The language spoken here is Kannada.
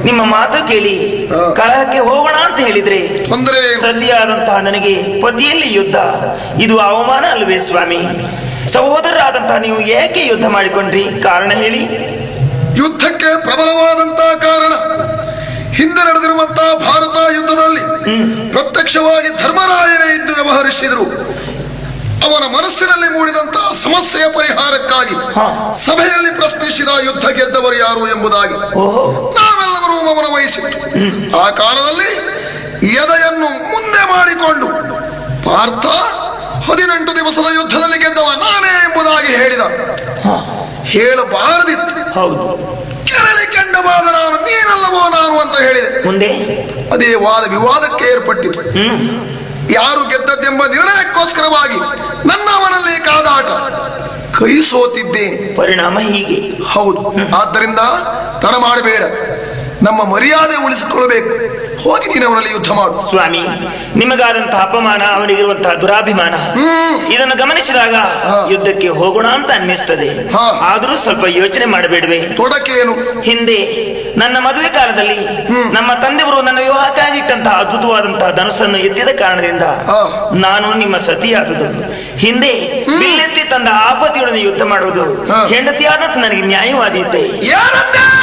ನಿಮ್ಮ ಮಾತು ಕೇಳಿ ಹಾ. ಕಲಹಕ್ಕೆ ಹೋಗೋಣ ಅಂತ ಹೇಳಿದ್ರೆ ತೊಂದರೆ ಏನು? ಸತಿಯಾದಂತಹ ನನಗೆ ಪತಿಯಲ್ಲಿ ಯುದ್ಧ ಇದು ಅವಮಾನ ಅಲ್ವೇ ಸ್ವಾಮಿ ಸಹೋದರರಾದಂತಹ ನೀವು ಏಕೆ ಯುದ್ಧ ಮಾಡಿಕೊಂಡ್ರಿ ಕಾರಣ ಹೇಳಿ ಯುದ್ಧಕ್ಕೆ ಪ್ರಬಲವಾದಂತಹ ಕಾರಣ ಹಿಂದೆ ನಡೆದಿರುವಂತಹ ಭಾರತ ಯುದ್ಧದಲ್ಲಿ ಪ್ರತ್ಯಕ್ಷವಾಗಿ ಧರ್ಮರಾಯನೇ ಇದ್ದು ವ್ಯವಹರಿಸಿದರು ಅವನ ಮನಸ್ಸಿನಲ್ಲಿ ಮೂಡಿದಂತಹ ಸಮಸ್ಯೆಯ ಪರಿಹಾರಕ್ಕಾಗಿ ಹಾ. ಸಭೆಯಲ್ಲಿ ಪ್ರಶ್ನಿಸಿದ ಯುದ್ಧ ಗೆದ್ದವರು ಯಾರು ಎಂಬುದಾಗಿ ಓಹೋ ನಾವೆಲ್ಲರೂ ಮೌನ ವಹಿಸಿತ್ತು ಆ ಕಾಲದಲ್ಲಿ ಎದೆಯನ್ನು ಮುಂದೆ ಮಾಡಿಕೊಂಡು ಪಾರ್ಥ ಹದಿನೆಂಟು ದಿವಸದ ಯುದ್ಧದಲ್ಲಿ ಗೆದ್ದವ ನಾನೇ ಎಂಬುದಾಗಿ ಹೇಳಿದ ಹಾ, ಹೇಳಬಾರದಿತ್ತು ಹೌದು ಕೆರಳಿ ಕಂಡವಾದ ನಾನು ನೀನಲ್ಲವೋ ನಾನು ಅಂತ ಹೇಳಿದೆ ಮುಂದೆ ಅದೇ ವಾದ ವಿವಾದಕ್ಕೆ ಏರ್ಪಟ್ಟಿತು ಹ್ಮ್ ಯಾರು ಗೆದ್ದದ್ದೆಂಬ ನಿರ್ಣಯಕ್ಕೋಸ್ಕರವಾಗಿ ನನ್ನ ಅವನಲ್ಲಿ ಕಾದಾಟ ಕೈ ಸೋತಿದ್ದೇನೆ ಪರಿಣಾಮ ಹೀಗೆ ಹೌದು ಆದ್ದರಿಂದ ತಡ ಮಾಡಬೇಡ ನಮ್ಮ ಮರ್ಯಾದೆ ಉಳಿಸಿಕೊಳ್ಳಬೇಕು ಹೋಗಿ ನೀನು ಅವನಲ್ಲಿ ಯುದ್ಧ ಮಾಡು ಸ್ವಾಮಿ ನಿಮಗಾದಂತಹ ಅಪಮಾನ ಅವನಿಗಿರುವಂತಹ ದುರಾಭಿಮಾನ ಹ್ಮ್ ಇದನ್ನು ಗಮನಿಸಿದಾಗ ಹಾ. ಯುದ್ಧಕ್ಕೆ ಹೋಗೋಣ ಅಂತ ಅನ್ನಿಸ್ತದೆ ಹಾ. ಆದ್ರೂ ಸ್ವಲ್ಪ ಯೋಚನೆ ಮಾಡಬೇಡವೆ ತೊಡಕೇನು ಹಿಂದೆ ನನ್ನ ಮದುವೆ ಕಾಲದಲ್ಲಿ ಹ್ಮ್. ನಮ್ಮ ತಂದೆಯವರು ನನ್ನ ವಿವಾಹಕ್ಕಾಗಿ ಇಟ್ಟಂತಹ ಅದ್ಭುತವಾದಂತಹ ಧನಸ್ಸನ್ನು ಎತ್ತಿದ ಕಾರಣದಿಂದ ಹಾ. ನಾನು ನಿಮ್ಮ ಸತಿಯಾದುದು ಹಿಂದೆ ಬಿಲ್ಲೆತ್ತಿ ತಂದ ಆಪತಿಯೊಡನೆ ಯುದ್ಧ ಮಾಡುವುದು ಹಾ. ಹೆಂಡತಿಯಾದಂತ ನನಗೆ ನ್ಯಾಯವಾದೀತೆ ಯಾರಂದೆ